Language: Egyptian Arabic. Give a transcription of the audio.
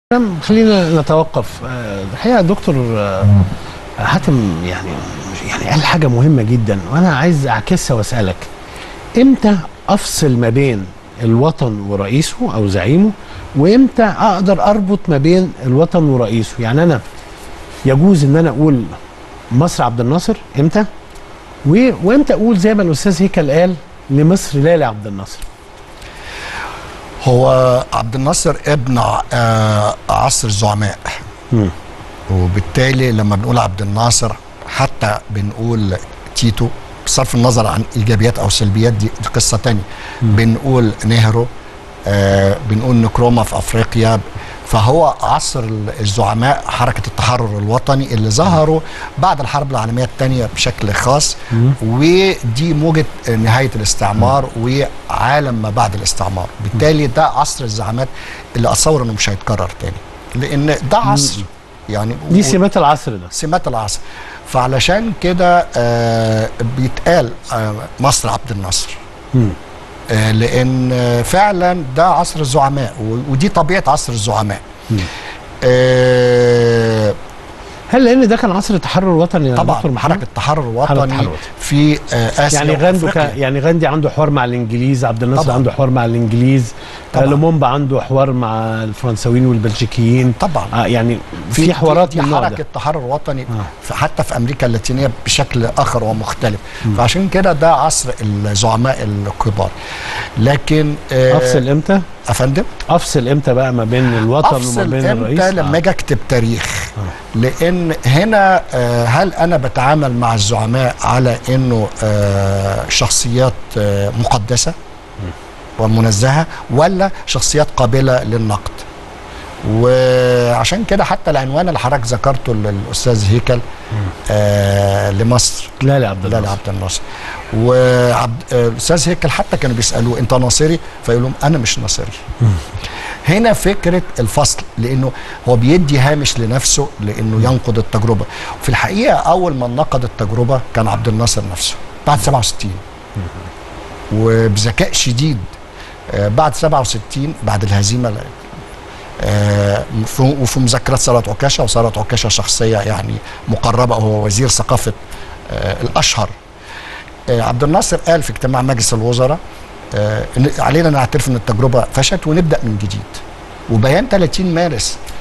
نعم، خلينا نتوقف آه، الحقيقه دكتور آه، حاتم يعني يعني قال حاجه مهمه جدا وانا عايز اعكسها واسالك امتى افصل ما بين الوطن ورئيسه او زعيمه وامتى اقدر اربط ما بين الوطن ورئيسه يعني انا يجوز ان انا اقول مصر عبد الناصر امتى و- وامتى اقول زي ما الاستاذ هيكل قال لمصر لا لعبد الناصر هو عبد الناصر ابن ع- آه، عصر الزعماء مم. وبالتالي لما بنقول عبد الناصر حتى بنقول تيتو بصرف النظر عن ايجابيات او سلبيات دي, دي قصه تانية بنقول نهرو آه بنقول نكروما في افريقيا فهو عصر ال- الزعماء حركه التحرر الوطني اللي ظهروا بعد الحرب العالميه الثانيه بشكل خاص ودي موجه نهايه الاستعمار وعالم ما بعد الاستعمار بالتالي ده عصر الزعامات اللي اتصور انه مش هيتكرر تاني لان ده عصر يعني دي سمات العصر ده سمات العصر فعلشان كده آه بيتقال آه مصر عبد الناصر مم. آه لان آه، فعلا ده عصر الزعماء و- ودي طبيعه عصر الزعماء آه هل لان ده كان عصر التحرر الوطني يا دكتور طبعا محمد؟ حركه التحرر حركة الوطني التحرر الوطني. في آه اسيا يعني غاندو كان وأفريقيا. يعني غاندي عنده حوار مع الانجليز عبد الناصر طبعاً. عنده حوار مع الانجليز طبعاً. آه، لومومبا عنده حوار مع الفرنساويين والبلجيكيين طبعا آه يعني في حوارات دي من النوع حركه ده تحرر وطني آه. في حتى في امريكا اللاتينيه بشكل اخر ومختلف فعشان كده ده عصر الزعماء الكبار لكن آه افصل امتى؟ افندم افصل امتى بقى ما بين الوطن وما افصل بين الرئيس؟ امتى لما اجي اكتب تاريخ لان هنا آه، هل انا بتعامل مع الزعماء على انه آه، شخصيات آه، مقدسه ومنزهه ولا شخصيات قابله للنقد وعشان كده حتى العنوان اللي حضرتك ذكرته للاستاذ هيكل آه لمصر لا لا عبد لا الناصر لعبد الناصر وعبد آه، الاستاذ هيكل حتى كانوا بيسالوه انت ناصري فيقول لهم انا مش ناصري هنا فكره الفصل لانه هو بيدي هامش لنفسه لانه ينقد التجربه في الحقيقه اول من نقد التجربه كان عبد الناصر نفسه بعد 67 وبذكاء شديد آه، بعد 67 بعد الهزيمه آه، في- وفي مذكرات ثروت عكاشه وثروت عكاشه شخصيه يعني مقربه وهو وزير ثقافه آه، الاشهر آه، عبد الناصر قال في اجتماع مجلس الوزراء آه، إن علينا نعترف ان التجربه فشلت ونبدا من جديد وبيان 30 مارس